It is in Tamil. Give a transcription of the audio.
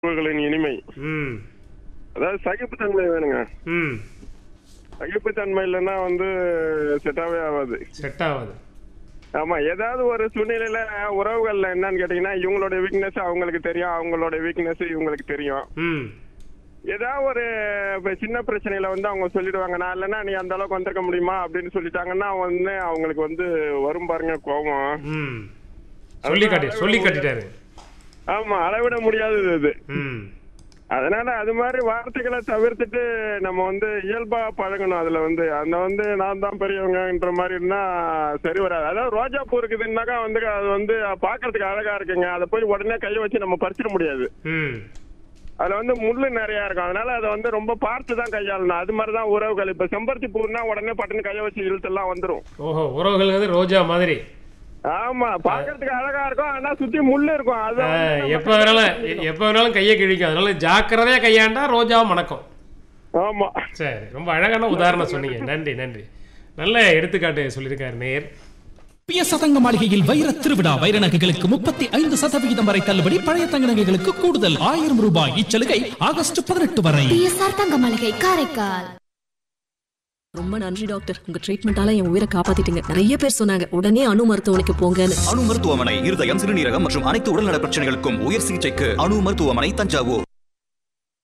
உறவுகளின் இனிமை ம் அதாவது சகிப்புத்தன்மை வேணுங்க ம் சகிப்புத்தன்மை இல்லைன்னா வந்து செட்டாவே ஆகாது செட் ஆகாது ஆமா ஏதாவது ஒரு சூழ்நிலையில உறவுகள்ல என்னன்னு கேட்டீங்கன்னா இவங்களோட வீக்னஸ் அவங்களுக்கு தெரியும் அவங்களோட வீக்னஸ் இவங்களுக்கு தெரியும் ம் ஏதாவது ஒரு இப்ப சின்ன பிரச்சனையில வந்து அவங்க சொல்லிடுவாங்க நான் இல்லைன்னா நீ அந்த அளவுக்கு வந்திருக்க முடியுமா அப்படின்னு சொல்லிட்டாங்கன்னா வந்து அவங்களுக்கு வந்து வரும் பாருங்க கோபம் ம் சொல்லி காட்டி சொல்லி காட்டிட்டாரு ஆமா அளவிட முடியாதது இது ம் அதனால அது மாதிரி வார்த்தைகளை தவிர்த்துட்டு நம்ம வந்து இயல்பா பழகணும் அதுல வந்து அந்த வந்து நான் தான் பெரியவங்கன்ற மாதிரி இருந்தா சரி வராது அதாவது ரோஜா பூ இருக்குதுன்னாக்கா வந்து அது வந்து பாக்குறதுக்கு அழகா இருக்குங்க அதை போய் உடனே கையை வச்சு நம்ம பறிச்சிட முடியாது ம் அதுல வந்து முள்ளு நிறைய இருக்கும் அதனால அதை வந்து ரொம்ப பார்த்து தான் கையாளணும் அது மாதிரி தான் உறவுகள் இப்ப செம்பருத்தி பூன்னா உடனே பட்டுன்னு கையை வச்சு இழுத்தெல்லாம் வந்துரும் ஓஹோ உறவுகள் வந்து ரோஜா மாதிரி ஆமா பாக்குறதுக்கு அழகா இருக்கும் ஆனா சுத்தி முள்ளு இருக்கும் அது ஆ, வந்து நம்ம எப்போ வேணாலும் எ- எப்போ வேணாலும் கையை கிழிக்கும் அதனால ஜாக்கிரதையா கையாண்டா ரோஜா மணக்கும் ஆமா சரி ரொம்ப அழகான உதாரணம் சொன்னீங்க நன்றி நன்றி நல்ல எடுத்துக்காட்டு சொல்லியிருக்காரு நேர் பிய சதங்க மாளிகையில் வைர திருவிழா வைர நகைகளுக்கு முப்பத்தி ஐந்து சதவிகிதம் வரை தள்ளுபடி பழைய தங்க நகைகளுக்கு கூடுதல் ஆயிரம் ரூபாய் இச்சலுகை ஆகஸ்ட் பதினெட்டு வரை பிஎஸ்ஆர் தங்க மளிகை காரைக்கால் ரொம்ப நன்றி டாக்டர் உங்க ட்ரீட்மெண்டால என் உயிரை காப்பாத்திட்டீங்க நிறைய பேர் சொன்னாங்க உடனே அணு மருத்துவமனைக்கு போங்கன்னு அணு மருத்துவமனை இருதயம் சிறுநீரகம் மற்றும் அனைத்து உடல்நல பிரச்சனைகளுக்கும் உயர் சிகிச்சைக்கு அணு மருத்துவமனை தஞ்சாவூர்